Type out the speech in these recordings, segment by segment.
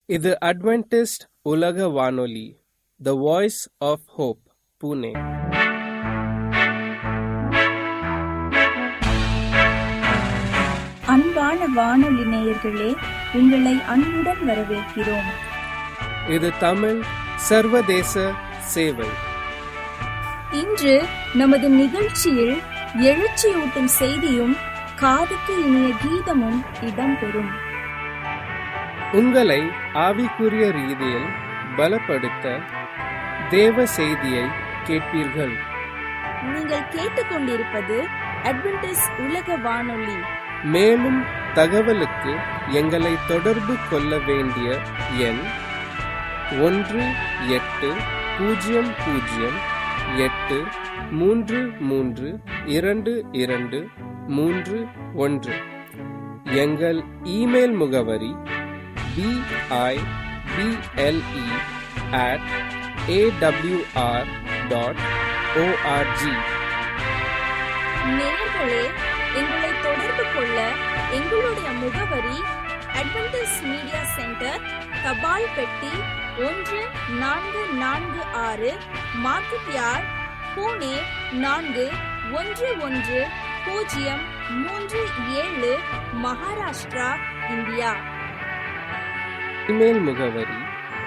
இது அட்வென்டிஸ்ட் உலக வானொலி the Voice of Hope Pune அன்பான வானொலி நேயர்களே உங்களை அன்புடன் வரவேற்கிறோம் இது தமிழ் சர்வதேச சேவை இன்று நமது நிகழ்ச்சியில் எழுச்சியூட்டும் செய்தியும் காதுக்கு இனிய கீதமும் இடம்பெறும் உங்களை ஆவிக்குரிய ரீதியில் பலப்படுத்த தேவ செய்தியை கேட்பீர்கள் நீங்கள் கேட்டுக்கொண்டிருப்பது அட்வென்டிஸ் உலக வானொலி மேலும் தகவலுக்கு எங்களை தொடர்பு கொள்ள வேண்டிய எண் ஒன்று எட்டு பூஜ்ஜியம் பூஜ்ஜியம் எட்டு மூன்று மூன்று இரண்டு இரண்டு மூன்று ஒன்று எங்கள் இமெயில் முகவரி PIBLE at AWR dot ORG நேயர்களே எங்களை தொடர்பு கொள்ள எங்களுடைய முகவரி அட்வென்டிஸ் மீடியா சென்டர் தபால் பெட்டி ஒன்று நான்கு நான்கு ஆறு மார்க்கெட் யார்ட் பூனே நான்கு ஒன்று ஒன்று பூஜ்ஜியம் மூன்று ஏழு மகாராஷ்டிரா இந்தியா இமெயில் முகவரி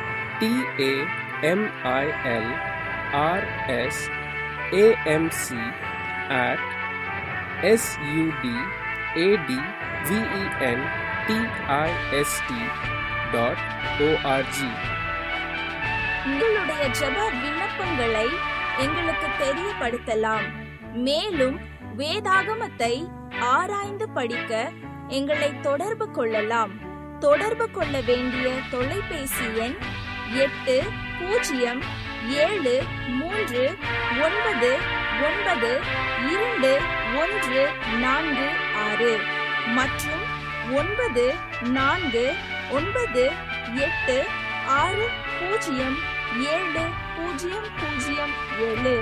TAMIL RS AMC at SUD AD VEN TIST dot ORG உங்களுடைய ஜெப விண்ணப்பங்களை எங்களுக்கு தெரியப்படுத்தலாம் மேலும் வேதாகமத்தை ஆராய்ந்து படிக்க எங்களை தொடர்பு கொள்ளலாம் தொடர்பு கொள்ள வேண்டிய தொலைபேசி எண் எட்டு பூஜ்ஜியம் ஏழு மூன்று ஒன்பது ஒன்பது இரண்டு ஒன்று நான்கு ஆறு மற்றும் ஒன்பது நான்கு ஒன்பது எட்டு ஆறு பூஜ்ஜியம் ஏழு பூஜ்ஜியம் பூஜ்ஜியம் ஏழு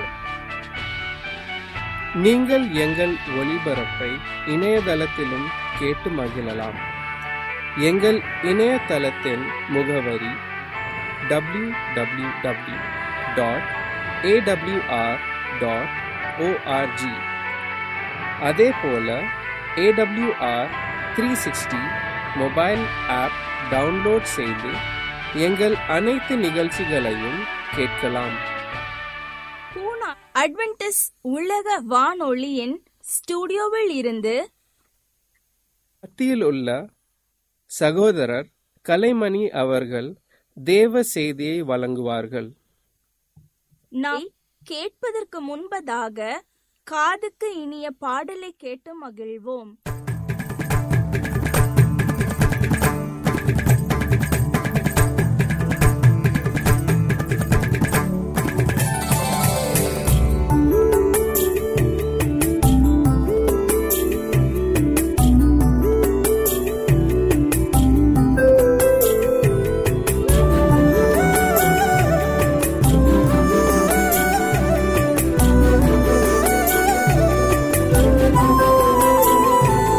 நீங்கள் எங்கள் ஒளிபரப்பை இணையதளத்திலும் கேட்டு மகிழலாம் எங்கள் இணையதளத்தின் முகவரி W W W dot AWR dot ORG அதே போல AWR three sixty mobile app download செய்து எங்கள் அனைத்து நிகழ்ச்சிகளையும் கேட்கலாம் பூனா அட்வென்டிஸ் உலக வானொலியின் ஸ்டுடியோவில் இருந்து மத்தியில் உள்ள சகோதரர் கலைமணி அவர்கள் தேவ செய்தியை வழங்குவார்கள் நாம் கேட்பதற்கு முன்பதாக காதுக்கு இனிய பாடலை கேட்டு மகிழ்வோம் Thank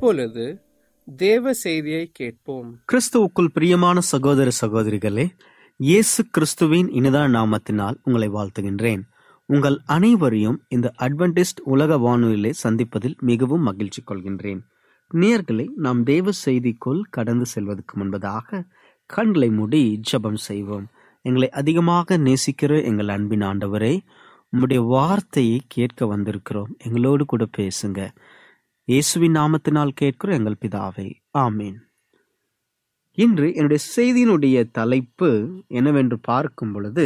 இப்பொழுது தேவ செய்தியை கேட்போம் கிறிஸ்துவுக்குள் பிரியமான சகோதர சகோதரிகளே இயேசு கிறிஸ்துவின் இனிதான நாமத்தினால் உங்களை வாழ்த்துகின்றேன் உங்கள் அனைவரையும் இந்த அட்வென்டிஸ்ட் உலக வானொலியிலே சந்திப்பதில் மிகவும் மகிழ்ச்சி கொள்கின்றேன் நேயர்களே நாம் தேவ செய்திக்குள் கடந்து செல்வதற்கு முன்பதாக கண்களை மூடி ஜெபம் செய்வோம் எங்களை அதிகமாக நேசிக்கிற எங்கள் அன்பின் ஆண்டவரே உம்முடைய வார்த்தையை கேட்க வந்திருக்கிறோம் எங்களோடு கூட பேசுங்க இயேசுவின் நாமத்தினால் கேட்கிற எங்கள் பிதாவே ஆமேன் இன்று என்னுடைய செய்தியினுடைய தலைப்பு என்னவென்று பார்க்கும் பொழுது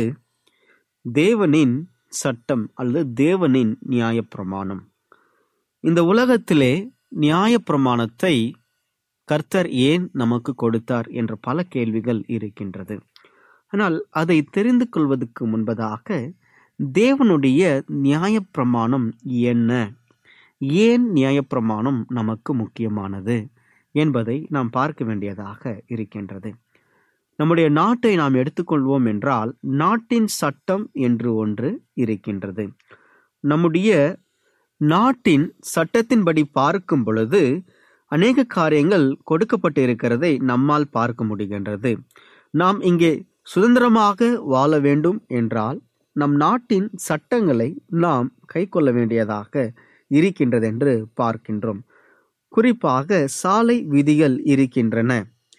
தேவனின் சட்டம் அல்லது தேவனின் நியாயப்பிரமாணம் இந்த உலகத்திலே நியாயப்பிரமாணத்தை கர்த்தர் ஏன் நமக்கு கொடுத்தார் என்ற பல கேள்விகள் இருக்கின்றது ஆனால் அதை தெரிந்து கொள்வதற்கு முன்பதாக தேவனுடைய நியாயப்பிரமாணம் என்ன ஏன் நியாயப்பிரமாணம் நமக்கு முக்கியமானது என்பதை நாம் பார்க்க வேண்டியதாக இருக்கின்றது நம்முடைய நாட்டை நாம் எடுத்துக்கொள்வோம் என்றால் நாட்டின் சட்டம் என்று ஒன்று இருக்கின்றது நம்முடைய நாட்டின் சட்டத்தின்படி பார்க்கும் பொழுது அநேக காரியங்கள் கொடுக்கப்பட்டு இருக்கிறதை நம்மால் பார்க்க முடிகின்றது நாம் இங்கே சுதந்திரமாக வாழ வேண்டும் என்றால் நம் நாட்டின் சட்டங்களை நாம் கை கொள்ள வேண்டியதாக இருக்கின்றது என்று பார்க்கின்றோம் குறிப்பாக சாலை விதிகள் இருக்கின்றன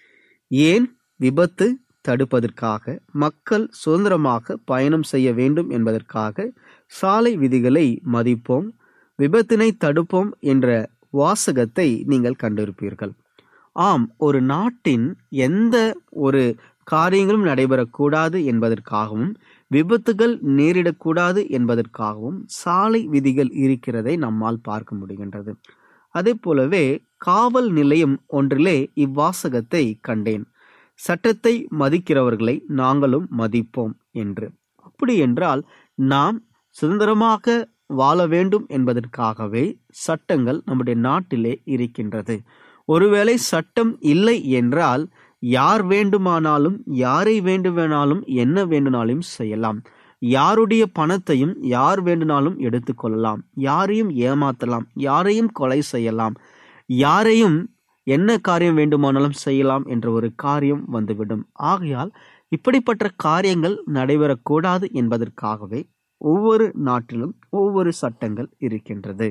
ஏன் விபத்து தடுப்பதற்காக மக்கள் சுதந்திரமாக பயணம் செய்ய வேண்டும் என்பதற்காக சாலை விதிகளை மதிப்போம் விபத்தினை தடுப்போம் என்ற வாசகத்தை நீங்கள் கண்டிருப்பீர்கள் ஆம் ஒரு நாட்டின் எந்த ஒரு காரியங்களும் நடைபெறக்கூடாது என்பதற்காகவும் விபத்துகள் நேரிடக்கூடாது என்பதற்காகவும் சாலை விதிகள் இருக்கிறதை நம்மால் பார்க்க முடிகின்றது அதே போலவே காவல் நிலையம் ஒன்றிலே இவ்வாசகத்தை கண்டேன் சட்டத்தை மதிக்கிறவர்களை நாங்களும் மதிப்போம் என்று அப்படி என்றால் நாம் சுதந்திரமாக வாழ வேண்டும் என்பதற்காகவே சட்டங்கள் நம்முடைய நாட்டிலே இருக்கின்றது ஒருவேளை சட்டம் இல்லை என்றால் யார் வேண்டுமானாலும் யாரை வேண்டுமானாலும் என்ன வேண்டுமானாலும் செய்யலாம் யாருடைய பணத்தையும் யார் வேண்டுமானாலும் எடுத்துக்கொள்ளலாம் யாரையும் ஏமாத்தலாம் யாரையும் கொலை செய்யலாம் யாரையும் என்ன காரியம் வேண்டுமானாலும் செய்யலாம் என்ற ஒரு காரியம் வந்துவிடும் ஆகையால் இப்படிப்பட்ட காரியங்கள் நடைபெறக்கூடாது என்பதற்காகவே ஒவ்வொரு நாட்டிலும் ஒவ்வொரு சட்டங்கள் இருக்கின்றது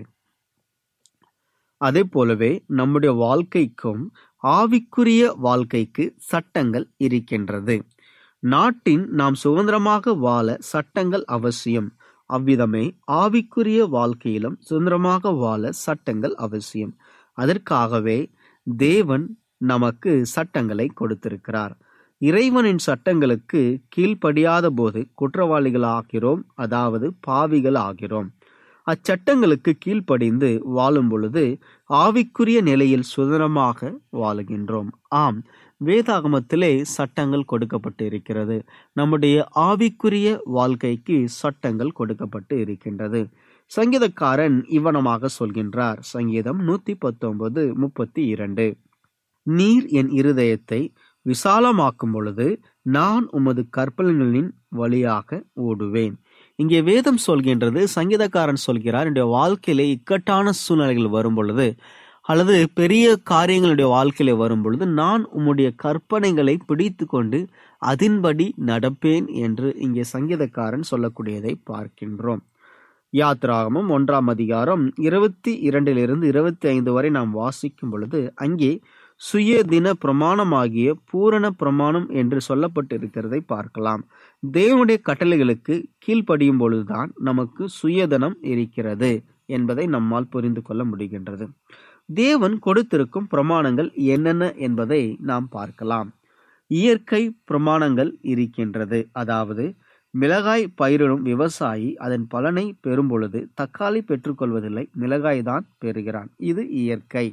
அதே போலவே நம்முடைய வாழ்க்கைக்கும் ஆவிக்குரிய வாழ்க்கைக்கு சட்டங்கள் இருக்கின்றது நாட்டின் நாம் சுதந்திரமாக வாழ சட்டங்கள் அவசியம் அவ்விதமே ஆவிக்குரிய வாழ்க்கையிலும் சுதந்திரமாக வாழ சட்டங்கள் அவசியம் அதற்காகவே தேவன் நமக்கு சட்டங்களை கொடுத்திருக்கிறார் இறைவனின் சட்டங்களுக்கு கீழ்ப்படியாத போது குற்றவாளிகள் ஆகிறோம் அதாவது பாவிகள் ஆகிறோம் அச்சட்டங்களுக்கு கீழ்ப்படிந்து வாழும் பொழுது ஆவிக்குரிய நிலையில் சுதந்திரமாக வாழுகின்றோம் ஆம் வேதாகமத்திலே சட்டங்கள் கொடுக்கப்பட்டு இருக்கிறது நம்முடைய ஆவிக்குரிய வாழ்க்கைக்கு சட்டங்கள் கொடுக்கப்பட்டு இருக்கின்றது சங்கீதக்காரன் இவ்வனமாக சொல்கின்றார் சங்கீதம் நூத்தி பத்தொன்பது முப்பத்தி இரண்டு நீர் என் இருதயத்தை விசாலமாக்கும் பொழுது நான் உமது கற்பனைகளின் வழியாக ஓடுவேன் இங்கே வேதம் சொல்கின்றது சங்கீதக்காரன் சொல்கிறார் என்னுடைய வாழ்க்கையிலே இக்கட்டான சூழ்நிலைகள் வரும் பொழுது அல்லது பெரிய காரியங்களுடைய வாழ்க்கையில வரும் பொழுது நான் உம்முடைய கற்பனைகளை பிடித்து கொண்டு அதன்படி நடப்பேன் என்று இங்கே சங்கீதக்காரன் சொல்லக்கூடியதை பார்க்கின்றோம் யாத்ராகமம் ஒன்றாம் அதிகாரம் இருபத்தி இரண்டிலிருந்து இருபத்தி ஐந்து வரை நாம் வாசிக்கும் பொழுது அங்கே சுய தின பிரமாணமாகிய பூரண பிரமாணம் என்று சொல்லப்பட்டிருக்கிறதை பார்க்கலாம் தேவனுடைய கட்டளைகளுக்கு கீழ்ப்படியும் பொழுதுதான் நமக்கு சுயதனம் இருக்கிறது என்பதை நம்மால் புரிந்து கொள்ள முடிகின்றது தேவன் கொடுத்திருக்கும் பிரமாணங்கள் என்னென்ன என்பதை நாம் பார்க்கலாம் இயற்கை பிரமாணங்கள் இருக்கின்றது அதாவது மிளகாய் பயிரிடும் விவசாயி அதன் பலனை பெறும் பொழுது தக்காளி பெற்றுக்கொள்வதில்லை மிளகாய் தான் பெறுகிறான் இது இயற்கை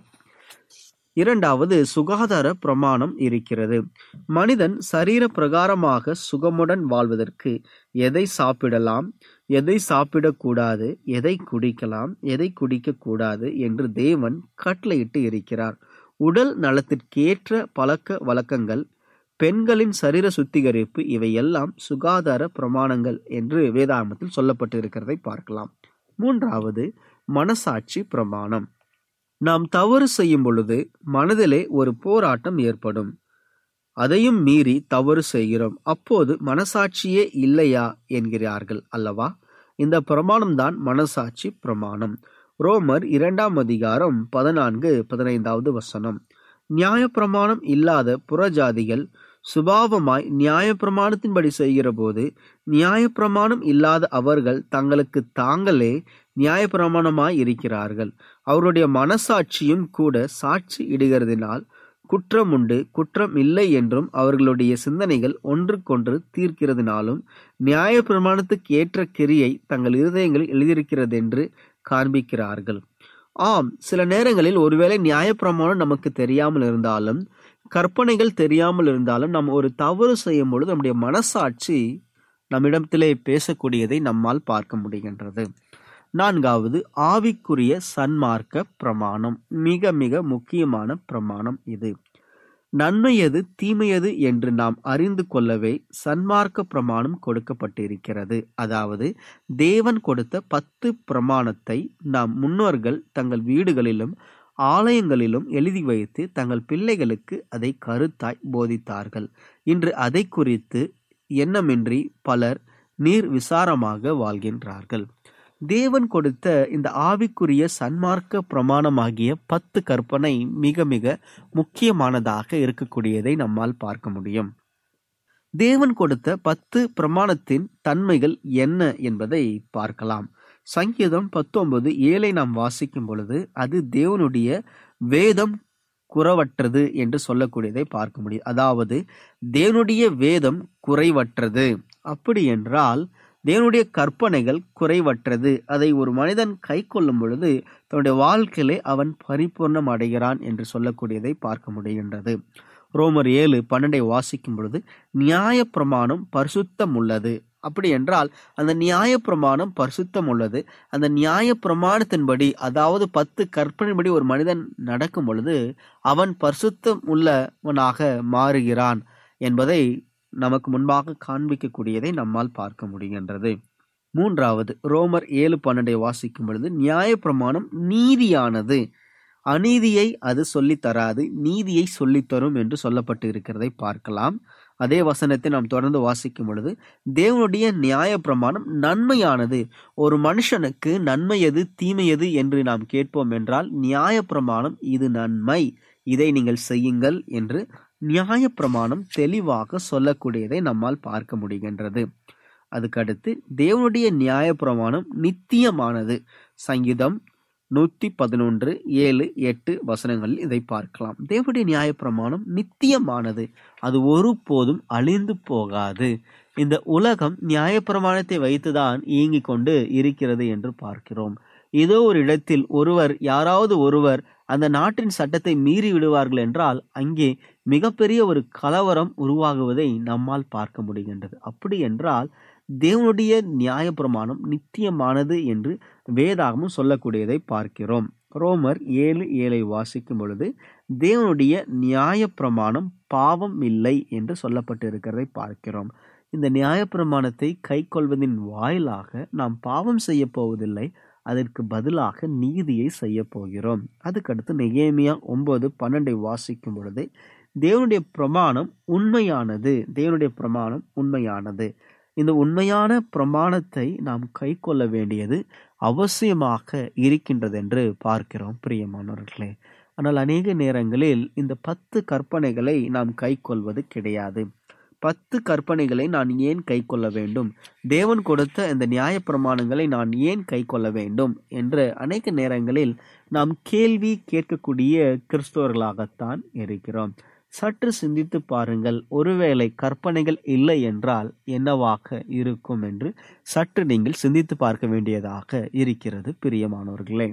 இரண்டாவது சுகாதார பிரமாணம் இருக்கிறது மனிதன் சரீர பிரகாரமாக சுகமுடன் வாழ்வதற்கு எதை சாப்பிடலாம் எதை சாப்பிடக்கூடாது எதை குடிக்கலாம் எதை குடிக்க கூடாது என்று தேவன் கட்டளையிட்டு இருக்கிறார் உடல் நலத்திற்கேற்ற பழக்க வழக்கங்கள் பெண்களின் சரீர சுத்திகரிப்பு இவையெல்லாம் சுகாதார பிரமாணங்கள் என்று வேதாகமத்தில் சொல்லப்பட்டு இருக்கிறதை பார்க்கலாம் மூன்றாவது மனசாட்சி பிரமாணம் நாம் தவறு செய்யும் பொழுது மனதிலே ஒரு போராட்டம் ஏற்படும் அதையும் மீறி தவறு செய்கிறோம் அப்போது மனசாட்சியே இல்லையா என்கிறார்கள் அல்லவா இந்த பிரமாணம்தான் மனசாட்சி பிரமாணம் ரோமர் இரண்டாம் அதிகாரம் பதினான்கு பதினைந்தாவது வசனம் நியாயப்பிரமாணம் இல்லாத புறஜாதிகள் சுபாவமாய் நியாயப்பிரமாணத்தின்படி செய்கிற போது நியாயப்பிரமாணம் இல்லாத அவர்கள் தங்களுக்கு தாங்களே நியாயப்பிரமாணமாய் இருக்கிறார்கள் அவருடைய மனசாட்சியும் கூட சாட்சி இடுகிறதினால் குற்றம் உண்டு குற்றம் இல்லை என்றும் அவர்களுடைய சிந்தனைகள் ஒன்றுக்கொன்று தீர்க்கிறதுனாலும் நியாய பிரமாணத்துக்கு ஏற்ற கிரியை தங்கள் இருதயங்களில் எழுதியிருக்கிறதென்று காண்பிக்கிறார்கள் ஆம் சில நேரங்களில் ஒருவேளை நியாயப்பிரமாணம் நமக்கு தெரியாமல் இருந்தாலும் கற்பனைகள் தெரியாமல் இருந்தாலும் நாம் ஒரு தவறு செய்யும் பொழுது நம்முடைய மனசாட்சி நம்மிடத்திலே பேசக்கூடியதை நம்மால் பார்க்க முடிகின்றது நான்காவது ஆவிக்குரிய சன்மார்க்க பிரமாணம் மிக மிக முக்கியமான பிரமாணம் இது நன்மையது தீமையது என்று நாம் அறிந்து கொள்ளவே சன்மார்க்க பிரமாணம் கொடுக்கப்பட்டிருக்கிறது அதாவது தேவன் கொடுத்த பத்து பிரமாணத்தை நாம் முன்னோர்கள் தங்கள் வீடுகளிலும் ஆலயங்களிலும் எழுதி வைத்து தங்கள் பிள்ளைகளுக்கு அதை கருத்தாய் போதித்தார்கள் இன்று அதை குறித்து எண்ணமின்றி பலர் நீர் விசாரமாக வாழ்கின்றார்கள் தேவன் கொடுத்த இந்த ஆவிக்குரிய சன்மார்க்க பிரமாணமாகிய பத்து கற்பனை மிக மிக முக்கியமானதாக இருக்கக்கூடியதை நம்மால் பார்க்க முடியும் தேவன் கொடுத்த பத்து பிரமாணத்தின் தன்மைகள் என்ன என்பதை பார்க்கலாம் சங்கீதம் பத்தொன்பது ஏழை நாம் வாசிக்கும் பொழுது அது தேவனுடைய வேதம் குறவற்றது என்று சொல்லக்கூடியதை பார்க்க முடியும் அதாவது தேவனுடைய வேதம் குறைவற்றது அப்படி என்றால் தேவனுடைய கற்பனைகள் குறைவற்றது அதை ஒரு மனிதன் கை கொள்ளும் பொழுது தன்னுடைய வாழ்க்கையிலே அவன் பரிபூர்ணம் அடைகிறான் என்று சொல்லக்கூடியதை பார்க்க முடிகின்றது ரோமர் ஏழு பன்னெண்டை வாசிக்கும் பொழுது நியாய பிரமாணம் பரிசுத்தம் உள்ளது அப்படி என்றால் அந்த நியாய பிரமாணம் பரிசுத்தம் உள்ளது அந்த நியாய பிரமாணத்தின்படி அதாவது பத்து கற்பனைப்படி ஒரு மனிதன் நடக்கும் பொழுது அவன் பரிசுத்தம் உள்ளவனாக மாறுகிறான் என்பதை நமக்கு முன்பாக காண்பிக்கக்கூடியதை நம்மால் பார்க்க முடிகின்றது மூன்றாவது ரோமர் ஏழு பன்னெண்டை வாசிக்கும் பொழுது நியாய பிரமாணம் நீதியானது அநீதியை அது சொல்லித் தராது நீதியை சொல்லித்தரும் என்று சொல்லப்பட்டு இருக்கிறதை பார்க்கலாம் அதே வசனத்தை நாம் தொடர்ந்து வாசிக்கும் பொழுது தேவனுடைய நியாய பிரமாணம் நன்மையானது ஒரு மனுஷனுக்கு நன்மை எது தீமை எது என்று நாம் கேட்போம் என்றால் நியாய பிரமாணம் இது நன்மை இதை நீங்கள் செய்யுங்கள் என்று நியாய பிரமாணம் தெளிவாக சொல்லக்கூடியதை நம்மால் பார்க்க முடிகின்றது அதுக்கடுத்து தேவனுடைய நியாய பிரமாணம் நித்தியமானது சங்கீதம் நூத்தி பதினொன்று ஏழு எட்டு வசனங்களில் இதை பார்க்கலாம் தேவனுடைய நியாய பிரமாணம் நித்தியமானது அது ஒருபோதும் அழிந்து போகாது இந்த உலகம் நியாயப்பிரமாணத்தை வைத்துதான் இயங்கிக் கொண்டு இருக்கிறது என்று பார்க்கிறோம் ஏதோ ஒரு இடத்தில் ஒருவர் யாராவது ஒருவர் அந்த நாட்டின் சட்டத்தை மீறி விடுவார்கள் என்றால் அங்கே மிகப்பெரிய ஒரு கலவரம் உருவாகுவதை நம்மால் பார்க்க முடிகின்றது அப்படி என்றால் தேவனுடைய நியாயப்பிரமாணம் நித்தியமானது என்று வேதாகமும் சொல்லக்கூடியதை பார்க்கிறோம் ரோமர் ஏழு ஏழை வாசிக்கும் பொழுது தேவனுடைய நியாயப்பிரமாணம் பாவம் இல்லை என்று சொல்லப்பட்டு இருக்கிறதை பார்க்கிறோம் இந்த நியாயப்பிரமாணத்தை கை கொள்வதின் வாயிலாக நாம் பாவம் செய்ய போவதில்லை அதற்கு பதிலாக நீதியை செய்ய போகிறோம் அதுக்கடுத்து நெகேமியா ஒன்பது பன்னெண்டை வாசிக்கும் பொழுது தேவனுடைய பிரமாணம் உண்மையானது தேவனுடைய பிரமாணம் உண்மையானது இந்த உண்மையான பிரமாணத்தை நாம் கை கொள்ள வேண்டியது அவசியமாக இருக்கின்றது என்று பார்க்கிறோம் பிரியமானவர்களே ஆனால் அநேக நேரங்களில் இந்த பத்து கற்பனைகளை நாம் கை கொள்வது கிடையாது பத்து கற்பனைகளை நான் ஏன் கை கொள்ள வேண்டும் தேவன் கொடுத்த இந்த நியாய பிரமாணங்களை நான் ஏன் கை கொள்ள வேண்டும் என்று அநேக நேரங்களில் நாம் கேள்வி கேட்கக்கூடிய கிறிஸ்தவர்களாகத்தான் இருக்கிறோம் சற்று சிந்தித்து பாருங்கள் ஒருவேளை கற்பனைகள் இல்லை என்றால் என்னவாக இருக்கும் என்று சற்று நீங்கள் சிந்தித்து பார்க்க வேண்டியதாக இருக்கிறது பிரியமானவர்களே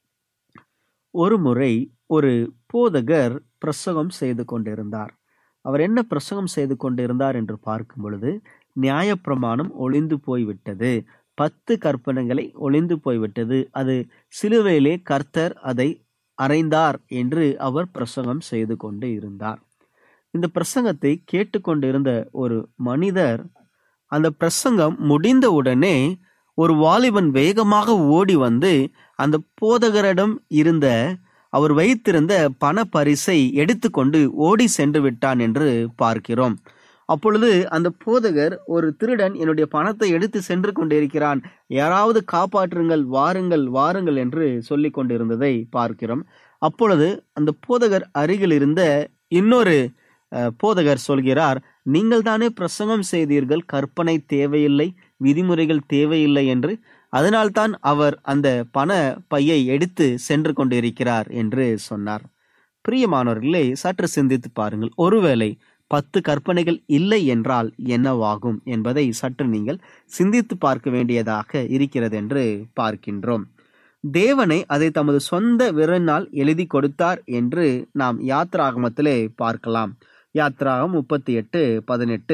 ஒரு முறை ஒரு போதகர் பிரசங்கம் செய்து கொண்டிருந்தார் அவர் என்ன பிரசங்கம் செய்து கொண்டிருந்தார் என்று பார்க்கும் பொழுது நியாயப்பிரமாணம் ஒளிந்து போய்விட்டது பத்து கற்பனைகளை ஒளிந்து போய்விட்டது அது சிலுவையிலே கர்த்தர் அதை அறைந்தார் என்று அவர் பிரசங்கம் செய்து கொண்டு இருந்தார் இந்த பிரசங்கத்தை கேட்டுக்கொண்டிருந்த ஒரு மனிதர் அந்த பிரசங்கம் முடிந்தவுடனே ஒரு வாலிபன் வேகமாக ஓடி வந்து அந்த போதகரிடம் இருந்த அவர் வைத்திருந்த பண பரிசை எடுத்துக்கொண்டு ஓடி சென்று விட்டான் என்று பார்க்கிறோம் அப்பொழுது அந்த போதகர் ஒரு திருடன் என்னுடைய பணத்தை எடுத்து சென்று கொண்டிருக்கிறான் யாராவது காப்பாற்றுங்கள் வாருங்கள் வாருங்கள் என்று சொல்லிக் கொண்டிருந்ததை பார்க்கிறோம் அப்பொழுது அந்த போதகர் அருகில் இருந்த இன்னொரு அஹ், போதகர் சொல்கிறார் நீங்கள் தானே பிரசங்கம் செய்தீர்கள் கற்பனை தேவையில்லை விதிமுறைகள் தேவையில்லை என்று அதனால்தான் அவர் அந்த பண பையை எடுத்து சென்று கொண்டிருக்கிறார் என்று சொன்னார் பிரியமானவர்களே சற்று சிந்தித்து பாருங்கள் ஒருவேளை பத்து கற்பனைகள் இல்லை என்றால் என்னவாகும் என்பதை சற்று நீங்கள் சிந்தித்து பார்க்க வேண்டியதாக இருக்கிறது என்று பார்க்கின்றோம் தேவனை அதை தமது சொந்த விரலினால் எழுதி கொடுத்தார் என்று நாம் யாத்ராகமத்திலே பார்க்கலாம் யாத்ராகம் முப்பத்தி எட்டு பதினெட்டு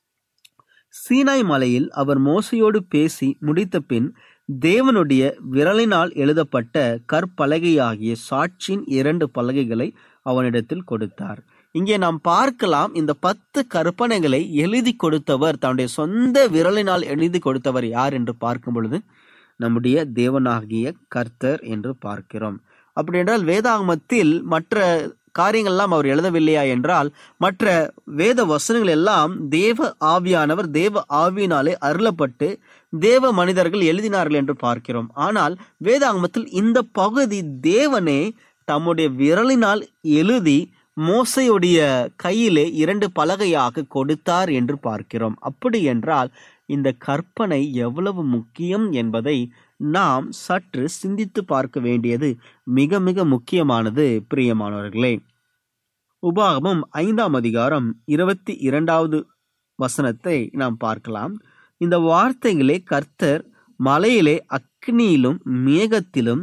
சீனாய் மலையில் அவர் மோசையோடு பேசி முடித்த பின் தேவனுடைய விரலினால் எழுதப்பட்ட கற்பலகையாகிய சாட்சியின் இரண்டு பலகைகளை அவனிடத்தில் கொடுத்தார் இங்கே நாம் பார்க்கலாம் இந்த பத்து கற்பனைகளை எழுதி கொடுத்தவர் தன்னுடைய சொந்த விரலினால் எழுதி கொடுத்தவர் யார் என்று பார்க்கும் பொழுது நம்முடைய தேவனாகிய கர்த்தர் என்று பார்க்கிறோம் அப்படி என்றால் வேதாகமத்தில் மற்ற காரியங்கள்லாம் அவர் எழுதவில்லையா என்றால் மற்ற வேத வசனங்கள் எல்லாம் தேவ ஆவியானவர் தேவ ஆவியினாலே அருளப்பட்டு தேவ மனிதர்கள் எழுதினார்கள் என்று பார்க்கிறோம் ஆனால் வேதாகமத்தில் இந்த பகுதி தேவனே தம்முடைய விரலினால் எழுதி மோசையுடைய கையிலே இரண்டு பலகையாக கொடுத்தார் என்று பார்க்கிறோம் அப்படி என்றால் இந்த கற்பனை எவ்வளவு முக்கியம் என்பதை நாம் சற்று சிந்தித்து பார்க்க வேண்டியது மிக மிக முக்கியமானது பிரியமானவர்களே உபாகமம் ஐந்தாம் அதிகாரம் இருபத்தி இரண்டாவது வசனத்தை நாம் பார்க்கலாம் இந்த வார்த்தைகளே கர்த்தர் மலையிலே அக்னியிலும் மேகத்திலும்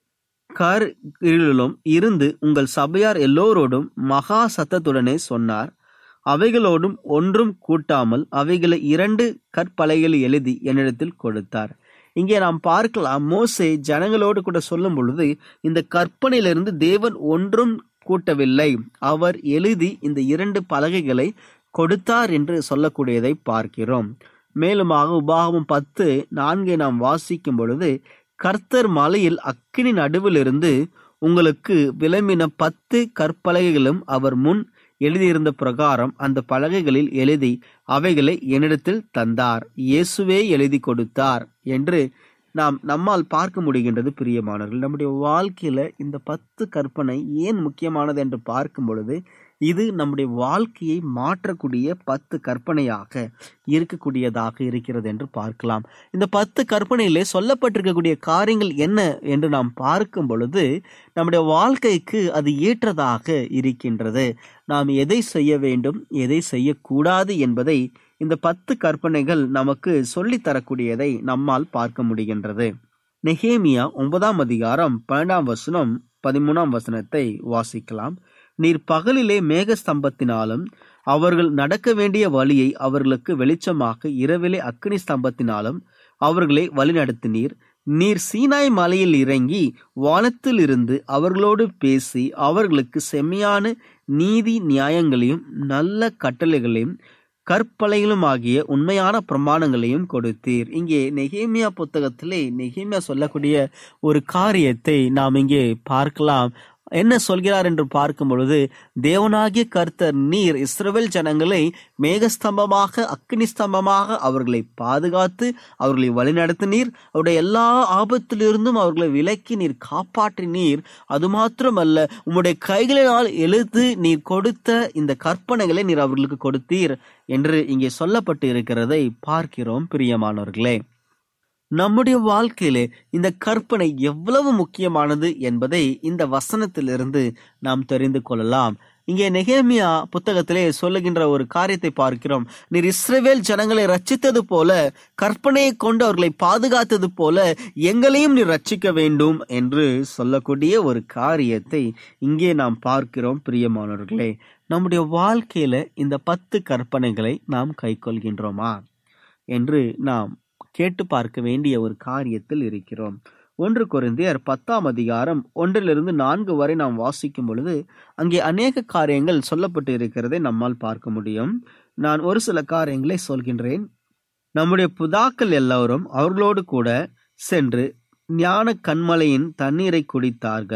கரிலும் இருந்து உங்கள் சபையார் எல்லோரோடும் மகா சத்தத்துடனே சொன்னார் அவைகளோடும் ஒன்றும் கூட்டாமல் அவைகளை இரண்டு கற்பலைகள் எழுதி என்னிடத்தில் கொடுத்தார் இங்கே நாம் பார்க்கலாம் மோசே ஜனங்களோடு கூட சொல்லும் பொழுது இந்த கற்பனையிலிருந்து தேவன் ஒன்றும் கூட்டவில்லை அவர் எழுதி இந்த இரண்டு பலகைகளை கொடுத்தார் என்று சொல்லக்கூடியதை பார்க்கிறோம் மேலுமாக உபாகமம் பத்து நான்கை நாம் வாசிக்கும் பொழுது கர்த்தர் மலையில் அக்கினி நடுவிலிருந்து உங்களுக்கு விளம்பின பத்து கற்பலகைகளும் அவர் முன் எழுதியிருந்த பிரகாரம் அந்த பலகைகளில் எழுதி அவைகளை என்னிடத்தில் தந்தார் இயேசுவே எழுதி கொடுத்தார் என்று நாம் நம்மால் பார்க்க முடிகின்றது பிரியமானவர்கள் நம்முடைய வாழ்க்கையில இந்த பத்து கற்பனை ஏன் முக்கியமானது என்று பார்க்கும் பொழுது இது நம்முடைய வாழ்க்கையை மாற்றக்கூடிய பத்து கற்பனையாக இருக்கக்கூடியதாக இருக்கிறது என்று பார்க்கலாம் இந்த பத்து கற்பனையிலே சொல்லப்பட்டிருக்கக்கூடிய காரியங்கள் என்ன என்று நாம் பார்க்கும் பொழுது நம்முடைய வாழ்க்கைக்கு அது ஏற்றதாக இருக்கின்றது நாம் எதை செய்ய வேண்டும் எதை செய்யக்கூடாது என்பதை இந்த பத்து கற்பனைகள் நமக்கு சொல்லித் தரக்கூடியதை நம்மால் பார்க்க முடிகின்றது நெஹேமியா ஒன்பதாம் அதிகாரம் பன்னெண்டாம் வசனம் பதிமூணாம் வசனத்தை வாசிக்கலாம் நீர் பகலிலே மேகஸ்தம்பத்தினாலும் அவர்கள் நடக்க வேண்டிய வழியை அவர்களுக்கு வெளிச்சமாக்க இரவிலே அக்னி ஸ்தம்பத்தினாலும் அவர்களை வழிநடத்தினீர் நீர் சீனாய் மலையில் இறங்கி வானத்தில் இருந்து அவர்களோடு பேசி அவர்களுக்கு செம்மையான நீதி நியாயங்களையும் நல்ல கட்டளைகளையும் கற்பலைகளும் ஆகிய உண்மையான பிரமாணங்களையும் கொடுத்தீர் இங்கே நெகேமியா புத்தகத்திலே நெகேமியா சொல்லக்கூடிய ஒரு காரியத்தை நாம் இங்கே பார்க்கலாம் என்ன சொல்கிறார் என்று பார்க்கும் பொழுது தேவனாகிய கர்த்தர் நீர் இஸ்ரவேல் ஜனங்களை மேகஸ்தம்பமாக அக்னி ஸ்தம்பமாக அவர்களை பாதுகாத்து அவர்களை வழிநடத்தினீர் அவருடைய எல்லா ஆபத்திலிருந்தும் அவர்களை விலக்கி நீர் காப்பாற்றினீர் அது மாத்திரமல்ல உம்முடைய கைகளினால் எழுத்து நீர் கொடுத்த இந்த கற்பனைகளை நீர் அவர்களுக்கு கொடுத்தீர் என்று இங்கே சொல்லப்பட்டு இருக்கிறதை பார்க்கிறோம் பிரியமானவர்களே நம்முடைய வாழ்க்கையிலே இந்த கற்பனை எவ்வளவு முக்கியமானது என்பதை இந்த வசனத்திலிருந்து நாம் தெரிந்து கொள்ளலாம் இங்கே நெகேமியா புத்தகத்திலே சொல்லுகின்ற ஒரு காரியத்தை பார்க்கிறோம் நீர் இஸ்ரவேல் ஜனங்களை ரட்சித்தது போல கற்பனையை கொண்டு அவர்களை பாதுகாத்தது போல எங்களையும் நீர் ரட்சிக்க வேண்டும் என்று சொல்லக்கூடிய ஒரு காரியத்தை இங்கே நாம் பார்க்கிறோம் பிரியமானவர்களே நம்முடைய வாழ்க்கையில இந்த பத்து கற்பனைகளை நாம் கைக்கொள்கின்றோமா என்று நாம் கேட்டு பார்க்க வேண்டிய ஒரு காரியத்தில் இருக்கிறோம் ஒன்று குறைந்தியர் பத்தாம் அதிகாரம் ஒன்றிலிருந்து நான்கு வரை நாம் வாசிக்கும் பொழுது அங்கே அநேக காரியங்கள் சொல்லப்பட்டு இருக்கிறதை நம்மால் பார்க்க முடியும் நான் ஒரு சில காரியங்களை சொல்கின்றேன் நம்முடைய புதாக்கள் எல்லோரும் அவர்களோடு கூட சென்று ஞான கண்மலையின் தண்ணீரை குடித்தார்கள்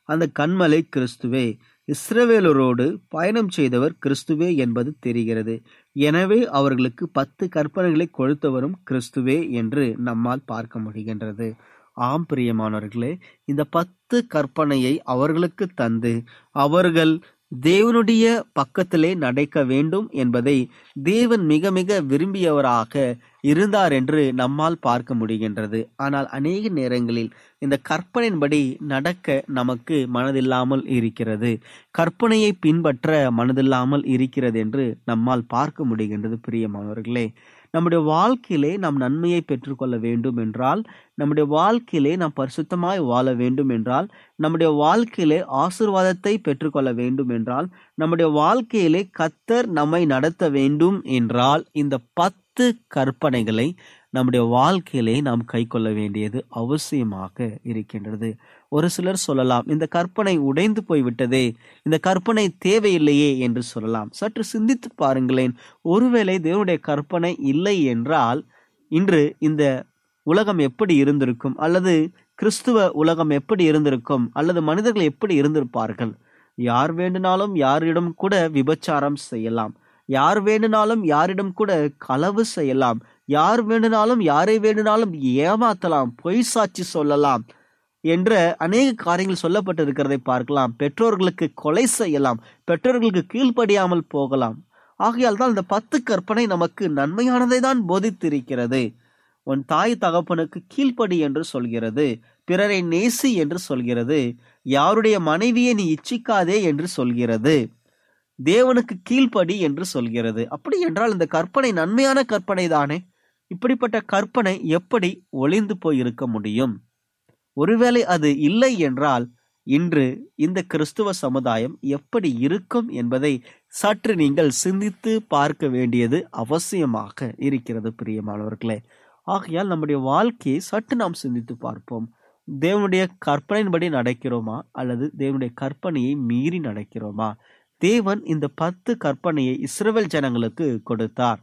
அந்த கண்மலை கிறிஸ்துவே இஸ்ரவேலரோடு பயணம் செய்தவர் கிறிஸ்துவே என்பது தெரிகிறது எனவே அவர்களுக்கு பத்து கற்பனைகளை கொழுத்தவரும் கிறிஸ்துவே என்று நம்மால் பார்க்க முடிகின்றது ஆம் பிரியமானவர்களே இந்த பத்து கற்பனையை அவர்களுக்கு தந்து அவர்கள் தேவனுடைய பக்கத்திலே நடக்க வேண்டும் என்பதை தேவன் மிக மிக விரும்பியவராக இருந்தார் என்று நம்மால் பார்க்க முடிகின்றது ஆனால் அநேக நேரங்களில் இந்த கற்பனையின்படி நடக்க நமக்கு மனதில்லாமல் இருக்கிறது கற்பனையை பின்பற்ற மனதில்லாமல் இருக்கிறது என்று நம்மால் பார்க்க முடிகின்றது பிரியமானவர்களே நம்முடைய வாழ்க்கையிலே நாம் நன்மையை பெற்றுக்கொள்ள வேண்டும் என்றால் நம்முடைய வாழ்க்கையிலே நாம் பரிசுத்தமாய் வாழ வேண்டும் என்றால் நம்முடைய வாழ்க்கையிலே ஆசிர்வாதத்தை பெற்றுக்கொள்ள வேண்டும் என்றால் நம்முடைய வாழ்க்கையிலே கத்தர் நம்மை நடத்த வேண்டும் என்றால் இந்த பத்து கற்பனைகளை நம்முடைய வாழ்க்கையிலே நாம் கை கொள்ள வேண்டியது அவசியமாக இருக்கின்றது ஒரு சிலர் சொல்லலாம் இந்த கற்பனை உடைந்து போய்விட்டதே இந்த கற்பனை தேவையில்லையே என்று சொல்லலாம் சற்று சிந்தித்து பாருங்களேன் ஒருவேளை தேவனுடைய கற்பனை இல்லை என்றால் இன்று இந்த உலகம் எப்படி இருந்திருக்கும் அல்லது கிறிஸ்துவ உலகம் எப்படி இருந்திருக்கும் அல்லது மனிதர்கள் எப்படி இருந்திருப்பார்கள் யார் வேண்டுனாலும் யாரிடம் கூட விபச்சாரம் செய்யலாம் யார் வேண்டுனாலும் யாரிடம் கூட களவு செய்யலாம் யார் வேண்டுனாலும் யாரை வேண்டுனாலும் ஏமாத்தலாம் பொய் சாட்சி சொல்லலாம் என்ற அநேக காரியங்கள் சொல்லப்பட்டிருக்கிறதை பார்க்கலாம் பெற்றோர்களுக்கு கொலை செய்யலாம் பெற்றோர்களுக்கு கீழ்ப்படியாமல் போகலாம் ஆகையால் தான் இந்த பத்து கற்பனை நமக்கு நன்மையானதை தான் போதித்திருக்கிறது உன் தாய் தகப்பனுக்கு கீழ்ப்படி என்று சொல்கிறது பிறரை நேசி என்று சொல்கிறது யாருடைய மனைவியை நீ இச்சிக்காதே என்று சொல்கிறது தேவனுக்கு கீழ்ப்படி என்று சொல்கிறது அப்படி என்றால் இந்த கற்பனை நன்மையான கற்பனை தானே இப்படிப்பட்ட கற்பனை எப்படி ஒளிந்து போய் இருக்க முடியும் ஒருவேளை அது இல்லை என்றால் இன்று இந்த கிறிஸ்துவ சமுதாயம் எப்படி இருக்கும் என்பதை சற்று நீங்கள் சிந்தித்து பார்க்க வேண்டியது அவசியமாக இருக்கிறது பிரியமானவர்களே ஆகையால் நம்முடைய வாழ்க்கையை சற்று நாம் சிந்தித்து பார்ப்போம் தேவனுடைய கற்பனையின்படி நடக்கிறோமா அல்லது தேவனுடைய கற்பனையை மீறி நடக்கிறோமா தேவன் இந்த பத்து கற்பனையை இஸ்ரவேல் ஜனங்களுக்கு கொடுத்தார்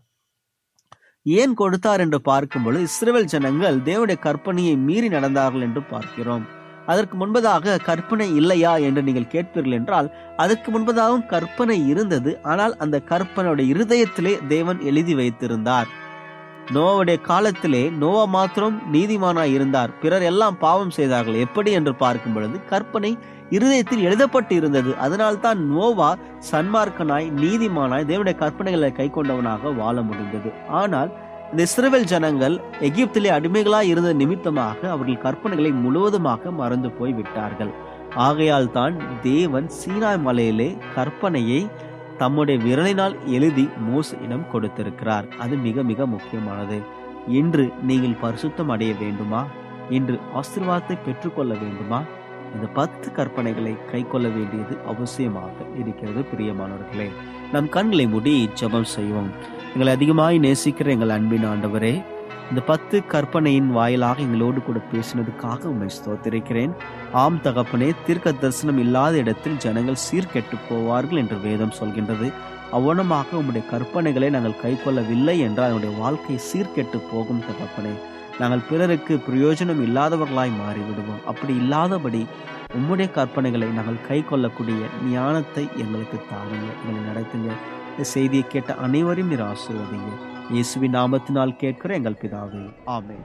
ஏன் கொடுத்தார் என்று பார்க்கும்பொழுது இஸ்ரவேல் ஜனங்கள் தேவனுடைய கற்பனையை மீறி நடந்தார்கள் என்று பார்க்கிறோம் அதற்கு முன்பதாக கற்பனை இல்லையா என்று நீங்கள் கேட்பீர்கள் என்றால் அதற்கு முன்பதாகவும் கற்பனை இருந்தது ஆனால் அந்த கற்பனையுடைய இருதயத்திலே தேவன் எழுதி வைத்திருந்தார் நோவுடைய காலத்திலே நோவா மாத்திரம் நீதிமானாய் இருந்தார் பிறர் எல்லாம் பாவம் செய்தார்கள் எப்படி என்று பார்க்கும் பொழுது கற்பனை இருதயத்தில் எழுதப்பட்டு இருந்தது அதனால்தான் நோவா சன்மார்க்கனாய் நீதிமானாய் தேவனுடைய கற்பனைகளை கை கொண்டவனாக வாழ முடிந்தது ஆனால் இந்த இஸ்ரவேல் ஜனங்கள் எகிப்திலே அடிமைகளாய் இருந்த நிமித்தமாக அவர்கள் கற்பனைகளை முழுவதுமாக மறந்து போய் விட்டார்கள் ஆகையால் தான் தேவன் சீனாய் மலையிலே கற்பனையை தம்முடைய விரலினால் எழுதி மோசையிடம் கொடுத்திருக்கிறார் அது மிக மிக முக்கியமானது இன்று நீங்கள் பரிசுத்தம் அடைய வேண்டுமா இன்று ஆசீர்வாதத்தை பெற்றுக்கொள்ள வேண்டுமா இந்த பத்து கற்பனைகளை கை கொள்ள வேண்டியது அவசியமாக இருக்கிறது பிரியமானவர்களே நம் கண்களை மூடி ஜெபம் செய்வோம் எங்களை அதிகமாய் நேசிக்கிற எங்கள் அன்பின் ஆண்டவரே இந்த பத்து கற்பனையின் வாயிலாக எங்களோடு கூட பேசினதுக்காக உண்மை ஸ்தோத்திருக்கிறேன் ஆம் தகப்பனே தீர்க்க தரிசனம் இல்லாத இடத்தில் ஜனங்கள் சீர்கெட்டு போவார்கள் என்று வேதம் சொல்கின்றது அவ்வனமாக உம்முடைய கற்பனைகளை நாங்கள் கை கொள்ளவில்லை என்றால் அதனுடைய வாழ்க்கை சீர்கெட்டு போகும் தகப்பனே நாங்கள் பிறருக்கு பிரயோஜனம் இல்லாதவர்களாய் மாறிவிடுவோம் அப்படி இல்லாதபடி உம்முடைய கற்பனைகளை நாங்கள் கை கொள்ளக்கூடிய ஞானத்தை எங்களுக்கு தாருங்க எங்களை நடத்துங்க இந்த செய்தியை கேட்ட அனைவரையும் நீர் ஆசீர்வதிங்க இயேசுவின் நாமத்தினால் கேட்கிற எங்கள் பிதாவே ஆமென்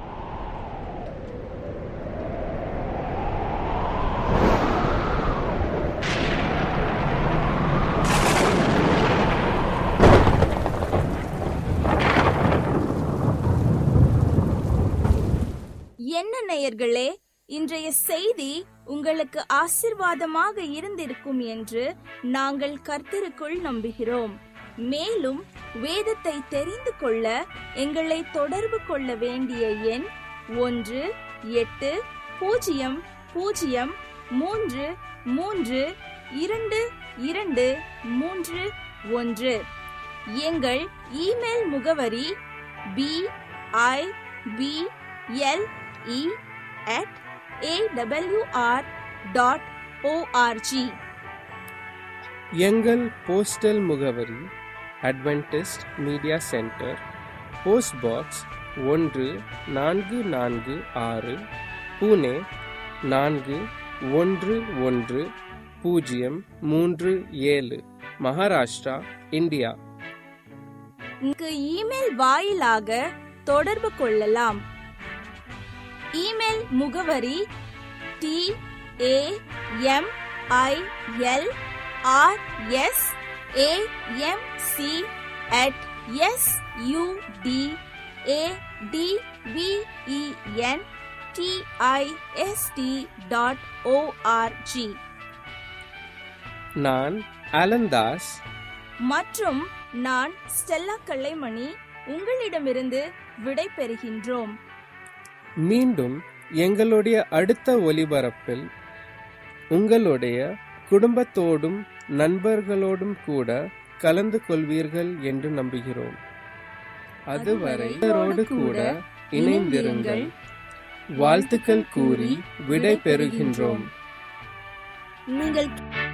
என்ன நேயர்களே இன்றைய செய்தி உங்களுக்கு ஆசிர்வாதமாக இருந்திருக்கும் என்று நாங்கள் கர்த்தருக்குள் நம்புகிறோம் மேலும் வேதத்தை தெரிந்து கொள்ள எங்களை தொடர்பு கொள்ள வேண்டிய எண் ஒன்று எட்டு பூஜ்ஜியம் பூஜ்ஜியம் மூன்று மூன்று இரண்டு இரண்டு மூன்று ஒன்று எங்கள் இமெயில் முகவரி P I B L E at AWR dot ORG எங்கள் போஸ்டல் முகவரி Adventist media centre post box ஒன்று நான்கு நான்கு ஆறு புனே நான்கு ஒன்று ஒன்று பூஜ்ஜியம் மூன்று ஏழு மகாராஷ்டிரா இந்தியா இங்கு இமெயில் வாயிலாக தொடர்பு கொள்ளலாம் இமெயில் முகவரி T A M I L R S A M C at S U D A D V E N T I S T dot ORG நான் அலந்தாஸ் மற்றும் நான் ஸ்டெல்லா கல்லைமணி உங்களிடமிருந்து விடை பெறுகின்றோம் மீண்டும் எங்களுடைய அடுத்த ஒலிபரப்பில் உங்களுடைய குடும்பத்தோடும் நண்பர்களோடும் கூட கலந்து கொள்வீர்கள் என்று நம்புகிறோம் அதுவரை இவரோடு கூட இணைந்திருங்கள் வாழ்த்துக்கள் கூறி விடை பெறுகின்றோம் நீங்கள்